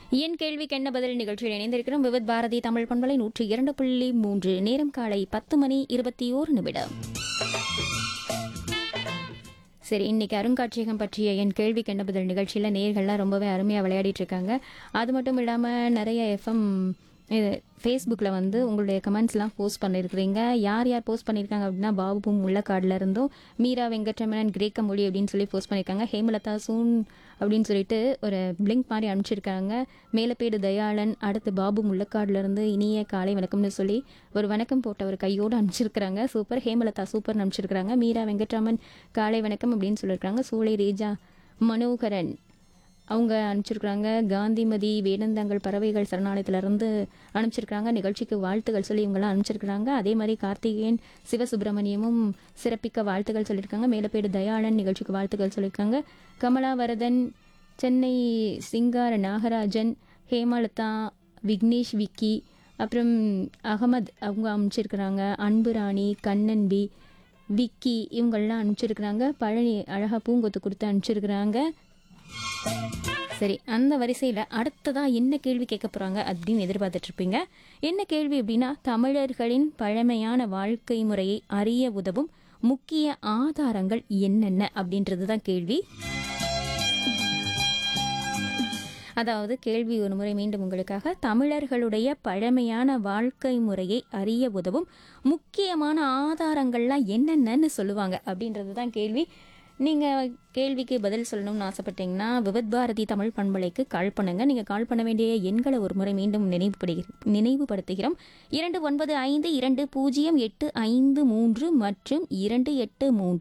என் கேள்விக்கு என்ன பதில் நிகழ்ச்சியில் இணைந்திருக்கிறோம் விவித் பாரதி தமிழ் பண்பலை நூற்றி இரண்டு புள்ளி மூன்று நேரம் காலை பத்து மணி இருபத்தி ஓரு நிமிடம் சரி இன்னைக்கு அருங்காட்சியகம் பற்றிய என் கேள்விக்கு என்ன பதில் நிகழ்ச்சியில் நேர்கள்லாம் ரொம்பவே அருமையாக விளையாடிட்டு இருக்காங்க அது மட்டும் இல்லாமல் நிறைய எஃப்எம் ஃபேஸ்புக்கில் வந்து உங்களுடைய கமெண்ட்ஸ்லாம் போஸ்ட் பண்ணியிருக்கிறீங்க யார் யார் போஸ்ட் பண்ணியிருக்காங்க அப்படின்னா பாபு முள்ளக்காடுல இருந்தும் மீரா வெங்கட்ரமணன் கிரேக்க மொழி அப்படின்னு சொல்லி போஸ்ட் பண்ணியிருக்காங்க ஹேமலதா சூன் அப்படின்னு சொல்லிட்டு ஒரு பிளிங்க் மாதிரி அனுப்பிச்சிருக்காங்க மேலப்பேடு தயாளன் அடுத்து பாபு முள்ளக்காடுல இருந்து இனிய காலை வணக்கம்னு சொல்லி ஒரு வணக்கம் போட்ட ஒரு கையோடு அனுப்பிச்சிருக்கிறாங்க சூப்பர் ஹேமலதா சூப்பர் அனுப்பிச்சிருக்கிறாங்க மீரா வெங்கட்ராமன் காலை வணக்கம் அப்படின்னு சொல்லியிருக்காங்க சூளை ரேஜா மனோகரன் அவங்க அனுப்பிச்சிருக்கிறாங்க காந்திமதி வேடந்தாங்கல் பறவைகள் சரணாலயத்திலிருந்து அனுப்பிச்சிருக்கிறாங்க நிகழ்ச்சிக்கு வாழ்த்துக்கள் சொல்லி இவங்கெல்லாம் அனுப்பிச்சிருக்கிறாங்க அதே மாதிரி கார்த்திகேயன் சிவசுப்பிரமணியமும் சிறப்பிக்க வாழ்த்துக்கள் சொல்லியிருக்காங்க மேலப்பேடு தயாளன் நிகழ்ச்சிக்கு வாழ்த்துக்கள் சொல்லியிருக்காங்க கமலாவரதன் சென்னை சிங்கார நாகராஜன் ஹேமலதா விக்னேஷ் விக்கி அப்புறம் அகமத் அவங்க அனுப்பிச்சிருக்கிறாங்க அன்பு ராணி கண்ணன்பி விக்கி இவங்கெல்லாம் அனுப்பிச்சிருக்கிறாங்க பழனி அழகா பூங்கொத்து கொடுத்து அனுப்பிச்சிருக்கிறாங்க சரி அந்த வரிசையில் அடுத்ததா என்ன கேள்வி கேட்க போறாங்க அப்படின்னு எதிர்பார்த்துட்டு இருப்பீங்க என்ன கேள்வி அப்படின்னா தமிழர்களின் பழமையான வாழ்க்கை முறையை அறிய உதவும் முக்கிய ஆதாரங்கள் என்னென்ன அப்படின்றது தான் கேள்வி அதாவது கேள்வி ஒரு முறை மீண்டும் உங்களுக்காக தமிழர்களுடைய பழமையான வாழ்க்கை முறையை அறிய உதவும் முக்கியமான ஆதாரங்கள்லாம் என்னென்னன்னு சொல்லுவாங்க அப்படின்றது தான் கேள்வி நீங்கள் கேள்விக்கு பதில் சொல்லணும்னு ஆசைப்பட்டீங்கன்னா விவத் பாரதி தமிழ் பண்பலைக்கு கால் பண்ணுங்க நீங்கள் கால் பண்ண வேண்டிய எண்களை ஒரு முறை மீண்டும் நினைவுபடுகிற நினைவுபடுத்துகிறோம் இரண்டு ஒன்பது ஐந்து இரண்டு பூஜ்ஜியம் எட்டு ஐந்து மூன்று மற்றும் இரண்டு எட்டு மூன்று